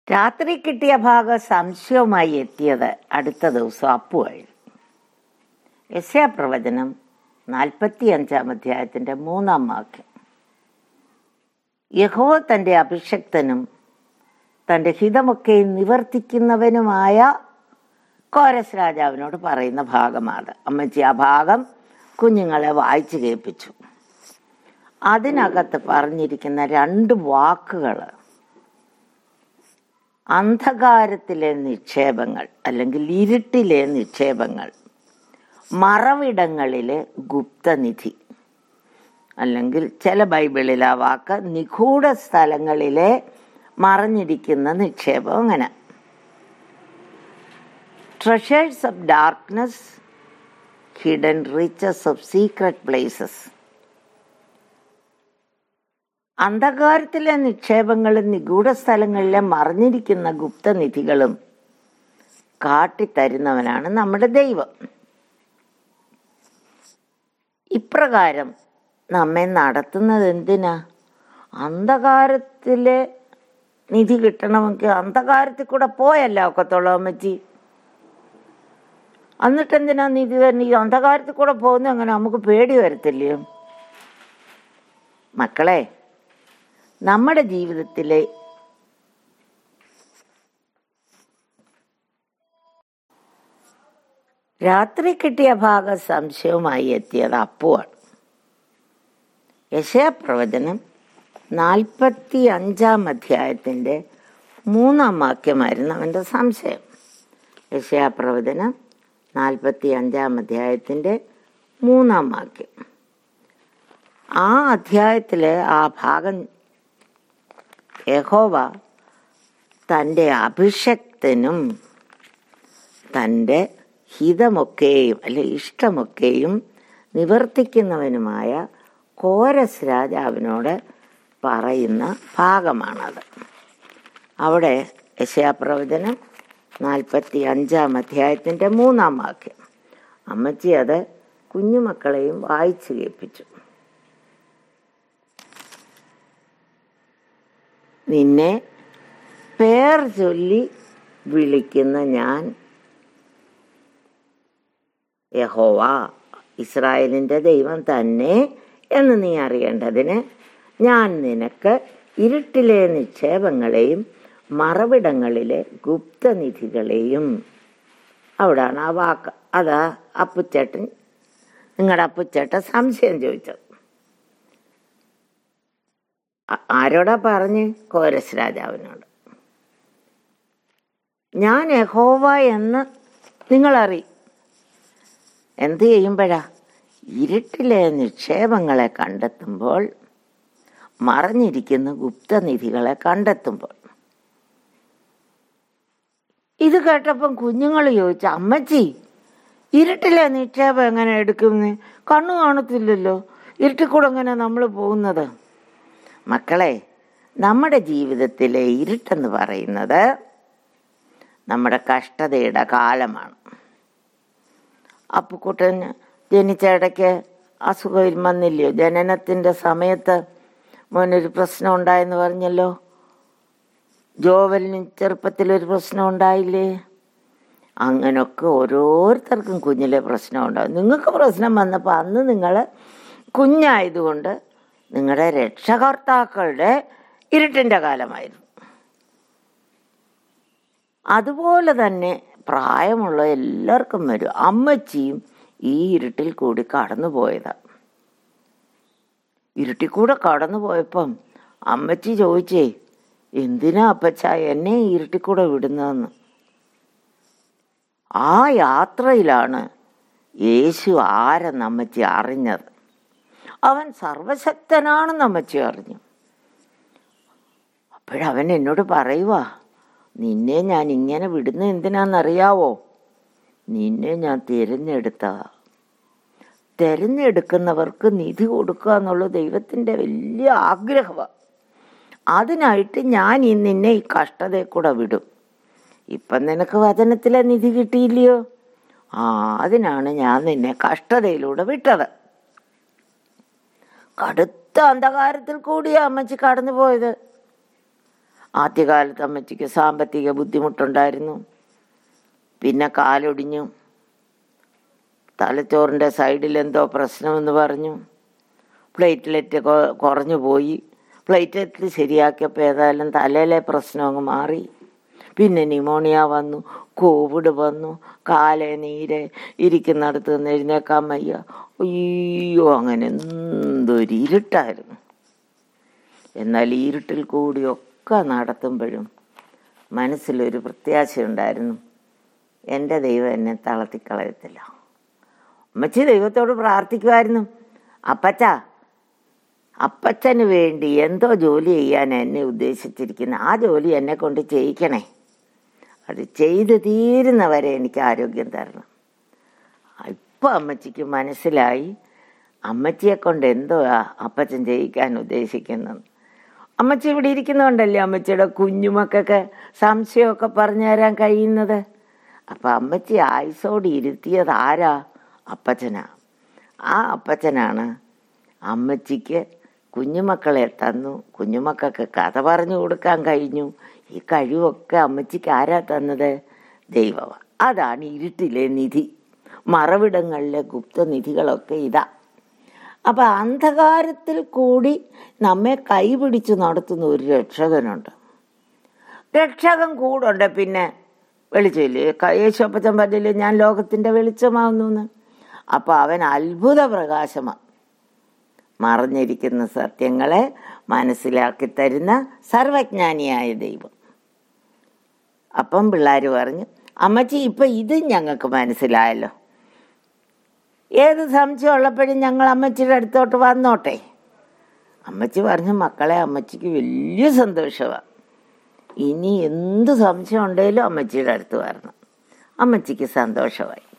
രാത്രി കിട്ടിയ ഭാഗം സംശയവുമായി എത്തിയത് അടുത്ത ദിവസം അപ്പുവായിരുന്നു യശയാ പ്രവചനം നാൽപ്പത്തി അഞ്ചാം അധ്യായത്തിന്റെ മൂന്നാം വാക്യം യഹോ തന്റെ അഭിഷക്തനും തന്റെ ഹിതമൊക്കെ നിവർത്തിക്കുന്നവനുമായ കോരസ് രാജാവിനോട് പറയുന്ന ഭാഗമാണ് അമ്മച്ചി ആ ഭാഗം കുഞ്ഞുങ്ങളെ വായിച്ചു കേൾപ്പിച്ചു അതിനകത്ത് പറഞ്ഞിരിക്കുന്ന രണ്ട് വാക്കുകൾ അന്ധകാരത്തിലെ നിക്ഷേപങ്ങൾ അല്ലെങ്കിൽ ഇരുട്ടിലെ നിക്ഷേപങ്ങൾ മറവിടങ്ങളിലെ ഗുപ്തനിധി അല്ലെങ്കിൽ ചില ബൈബിളിൽ ആ വാക്ക് നിഗൂഢ സ്ഥലങ്ങളിലെ മറഞ്ഞിരിക്കുന്ന നിക്ഷേപം അങ്ങനെ treasures of darkness hidden riches of secret places അന്ധകാരത്തിലെ നിക്ഷേപങ്ങളും നിഗൂഢ സ്ഥലങ്ങളിലെ മറിഞ്ഞിരിക്കുന്ന ഗുപ്തനിധികളും കാട്ടിത്തരുന്നവനാണ് നമ്മുടെ ദൈവം ഇപ്രകാരം നമ്മെ നടത്തുന്നത് എന്തിനാ അന്ധകാരത്തിലെ നിധി കിട്ടണമെങ്കിൽ അന്ധകാരത്തിൽ കൂടെ പോയല്ല ഒക്കത്തുള്ളൂ അമ്മച്ചി എന്നിട്ട് എന്തിനാ നിധി തന്നെ ഈ അന്ധകാരത്തിൽ കൂടെ പോകുന്ന അങ്ങനെ നമുക്ക് പേടി വരത്തില്ലയോ മക്കളെ നമ്മുടെ ജീവിതത്തിലെ രാത്രി കിട്ടിയ ഭാഗം സംശയവുമായി എത്തിയത് അപ്പുവാണ് യശയപ്രവചനം നാൽപ്പത്തി അഞ്ചാം അധ്യായത്തിൻ്റെ മൂന്നാം വാക്യമായിരുന്നു അവൻ്റെ സംശയം യശയാപ്രവചനം നാൽപ്പത്തി അഞ്ചാം അധ്യായത്തിൻ്റെ മൂന്നാം വാക്യം ആ അധ്യായത്തിലെ ആ ഭാഗം യഹോവ തൻ്റെ അഭിഷക്തനും തൻ്റെ ഹിതമൊക്കെയും അല്ലെ ഇഷ്ടമൊക്കെയും നിവർത്തിക്കുന്നവനുമായ കോരസ് രാജാവിനോട് പറയുന്ന ഭാഗമാണത് അവിടെ യശയാപ്രവചനം നാൽപ്പത്തി അഞ്ചാം അധ്യായത്തിൻ്റെ മൂന്നാം വാക്യം അമ്മച്ചി അത് കുഞ്ഞുമക്കളെയും വായിച്ചു കേൾപ്പിച്ചു നിന്നെ പേർ ചൊല്ലി വിളിക്കുന്ന ഞാൻ യഹോവ ഇസ്രായേലിൻ്റെ ദൈവം തന്നെ എന്ന് നീ അറിയേണ്ടതിന് ഞാൻ നിനക്ക് ഇരുട്ടിലെ നിക്ഷേപങ്ങളെയും മറവിടങ്ങളിലെ ഗുപ്തനിധികളെയും അവിടാണ് ആ വാക്ക് അതാ അപ്പുച്ചേട്ടൻ നിങ്ങളുടെ അപ്പുച്ചേട്ടൻ സംശയം ചോദിച്ചത് ആരോടാ പറഞ്ഞ് കോരസ് രാജാവിനോട് ഞാൻ യഹോവ എന്ന് നിങ്ങളറി എന്ത് ചെയ്യുമ്പോഴാ ഇരുട്ടിലെ നിക്ഷേപങ്ങളെ കണ്ടെത്തുമ്പോൾ മറഞ്ഞിരിക്കുന്ന ഗുപ്തനിധികളെ കണ്ടെത്തുമ്പോൾ ഇത് കേട്ടപ്പം കുഞ്ഞുങ്ങൾ ചോദിച്ചു അമ്മച്ചി ഇരുട്ടിലെ നിക്ഷേപം എങ്ങനെ എടുക്കുന്നത് കണ്ണു കാണത്തില്ലല്ലോ ഇരുട്ടിൽ കൂടെ എങ്ങനെ നമ്മൾ പോകുന്നത് മക്കളെ നമ്മുടെ ജീവിതത്തിലെ ഇരുട്ടെന്ന് പറയുന്നത് നമ്മുടെ കഷ്ടതയുടെ കാലമാണ് അപ്പുക്കുട്ടൻ ജനിച്ച ഇടയ്ക്ക് അസുഖം വന്നില്ലയോ ജനനത്തിൻ്റെ സമയത്ത് മോനൊരു പ്രശ്നം ഉണ്ടായെന്ന് പറഞ്ഞല്ലോ ജോവലിന് ചെറുപ്പത്തിലൊരു പ്രശ്നം ഉണ്ടായില്ലേ അങ്ങനൊക്കെ ഓരോരുത്തർക്കും കുഞ്ഞിലെ പ്രശ്നം ഉണ്ടാകും നിങ്ങൾക്ക് പ്രശ്നം വന്നപ്പോൾ അന്ന് നിങ്ങൾ കുഞ്ഞായതുകൊണ്ട് നിങ്ങളുടെ രക്ഷകർത്താക്കളുടെ ഇരുട്ടിൻ്റെ കാലമായിരുന്നു അതുപോലെ തന്നെ പ്രായമുള്ള എല്ലാവർക്കും വരും അമ്മച്ചിയും ഈ ഇരുട്ടിൽ കൂടി കടന്നു പോയതാ ഇരുട്ടിൽ കൂടെ കടന്നു പോയപ്പം അമ്മച്ചി ചോദിച്ചേ എന്തിനാ അപ്പച്ച എന്നെ ഇരുട്ടിൽ കൂടെ വിടുന്നതെന്ന് ആ യാത്രയിലാണ് യേശു ആരെന്ന് അമ്മച്ചി അറിഞ്ഞത് അവൻ സർവശക്തനാണെന്ന് അമ്മച്ചി അറിഞ്ഞു അപ്പോഴവൻ എന്നോട് പറയുവാ നിന്നെ ഞാൻ ഇങ്ങനെ വിടുന്ന എന്തിനാണെന്നറിയാവോ നിന്നെ ഞാൻ തിരഞ്ഞെടുത്തതാ തിരഞ്ഞെടുക്കുന്നവർക്ക് നിധി കൊടുക്കുക എന്നുള്ള ദൈവത്തിൻ്റെ വലിയ ആഗ്രഹമാണ് അതിനായിട്ട് ഞാൻ ഈ നിന്നെ ഈ കഷ്ടതയിൽ കൂടെ വിടും ഇപ്പം നിനക്ക് വചനത്തിലെ നിധി കിട്ടിയില്ലയോ ആ അതിനാണ് ഞാൻ നിന്നെ കഷ്ടതയിലൂടെ വിട്ടത് കടുത്ത അന്ധകാരത്തിൽ കൂടിയാ അമ്മച്ചി കടന്നു പോയത് ആദ്യകാലത്ത് അമ്മച്ചിക്ക് സാമ്പത്തിക ബുദ്ധിമുട്ടുണ്ടായിരുന്നു പിന്നെ കാലൊടിഞ്ഞു തലച്ചോറിൻ്റെ സൈഡിൽ എന്തോ പ്രശ്നമെന്ന് പറഞ്ഞു പ്ലേറ്റ്ലെറ്റ് കൊ- കുറഞ്ഞു പോയി പ്ലേറ്റ്ലെറ്റ് ശരിയാക്കിയപ്പോൾ ഏതായാലും തലയിലെ പ്രശ്നം അങ്ങ് മാറി പിന്നെ ന്യൂമോണിയ വന്നു കോവിഡ് വന്നു കാലെ നീര് ഇരിക്കുന്നിടത്ത് നിന്ന് എഴുന്നേക്കാൻ വയ്യ അയ്യോ അങ്ങനെ എന്തൊരു ഇരുട്ടായിരുന്നു എന്നാൽ ഈ ഇരുട്ടിൽ കൂടിയൊക്കെ നടത്തുമ്പോഴും മനസ്സിലൊരു പ്രത്യാശയുണ്ടായിരുന്നു എൻ്റെ ദൈവം എന്നെ തളർത്തിക്കളയത്തില്ല അമ്മച്ചി ദൈവത്തോട് പ്രാർത്ഥിക്കുമായിരുന്നു അപ്പച്ച അപ്പച്ചന് വേണ്ടി എന്തോ ജോലി ചെയ്യാൻ എന്നെ ഉദ്ദേശിച്ചിരിക്കുന്ന ആ ജോലി എന്നെ കൊണ്ട് ചെയ്യിക്കണേ അത് ചെയ്ത് തീരുന്നവരെ എനിക്ക് ആരോഗ്യം തരണം ഇപ്പം അമ്മച്ചിക്ക് മനസ്സിലായി അമ്മച്ചിയെ കൊണ്ട് എന്തോ അപ്പച്ചൻ ചെയ്യിക്കാൻ ഉദ്ദേശിക്കുന്നത് അമ്മച്ചി ഇവിടെ ഇരിക്കുന്നതുകൊണ്ടല്ലേ അമ്മച്ചിയുടെ കുഞ്ഞുമക്കൊക്കെ സംശയമൊക്കെ പറഞ്ഞു തരാൻ കഴിയുന്നത് അപ്പം അമ്മച്ചി ആയുസോട് ഇരുത്തിയത് ആരാ അപ്പച്ചനാ ആ അപ്പച്ചനാണ് അമ്മച്ചിക്ക് കുഞ്ഞുമക്കളെ തന്നു കുഞ്ഞുമക്കൾക്ക് കഥ പറഞ്ഞു കൊടുക്കാൻ കഴിഞ്ഞു ഈ കഴിവൊക്കെ അമ്മച്ചിക്ക് ആരാ തന്നത് ദൈവമാണ് അതാണ് ഇരുട്ടിലെ നിധി മറവിടങ്ങളിലെ ഗുപ്തനിധികളൊക്കെ ഇതാ അപ്പൊ അന്ധകാരത്തിൽ കൂടി നമ്മെ കൈപിടിച്ച് നടത്തുന്ന ഒരു രക്ഷകനുണ്ട് രക്ഷകൻ കൂടുണ്ട് പിന്നെ വെളിച്ചമില്ലേ യേശോപ്പച്ചൻ പറഞ്ഞില്ലേ ഞാൻ ലോകത്തിന്റെ വെളിച്ചമാവുന്നു എന്ന് അപ്പൊ അവൻ അത്ഭുത പ്രകാശമാണ് മറഞ്ഞിരിക്കുന്ന സത്യങ്ങളെ മനസ്സിലാക്കി തരുന്ന സർവജ്ഞാനിയായ ദൈവം അപ്പം പിള്ളേർ പറഞ്ഞു അമ്മച്ചി ഇപ്പൊ ഇത് ഞങ്ങൾക്ക് മനസ്സിലായല്ലോ ഏത് സംശയം ഉള്ളപ്പോഴും ഞങ്ങൾ അമ്മച്ചിയുടെ അടുത്തോട്ട് വന്നോട്ടെ അമ്മച്ചി പറഞ്ഞു മക്കളെ അമ്മച്ചിക്ക് വലിയ സന്തോഷമാണ് ഇനി എന്ത് സംശയം ഉണ്ടെങ്കിലും അമ്മച്ചിയുടെ അടുത്ത് വരണം അമ്മച്ചിക്ക് സന്തോഷമായി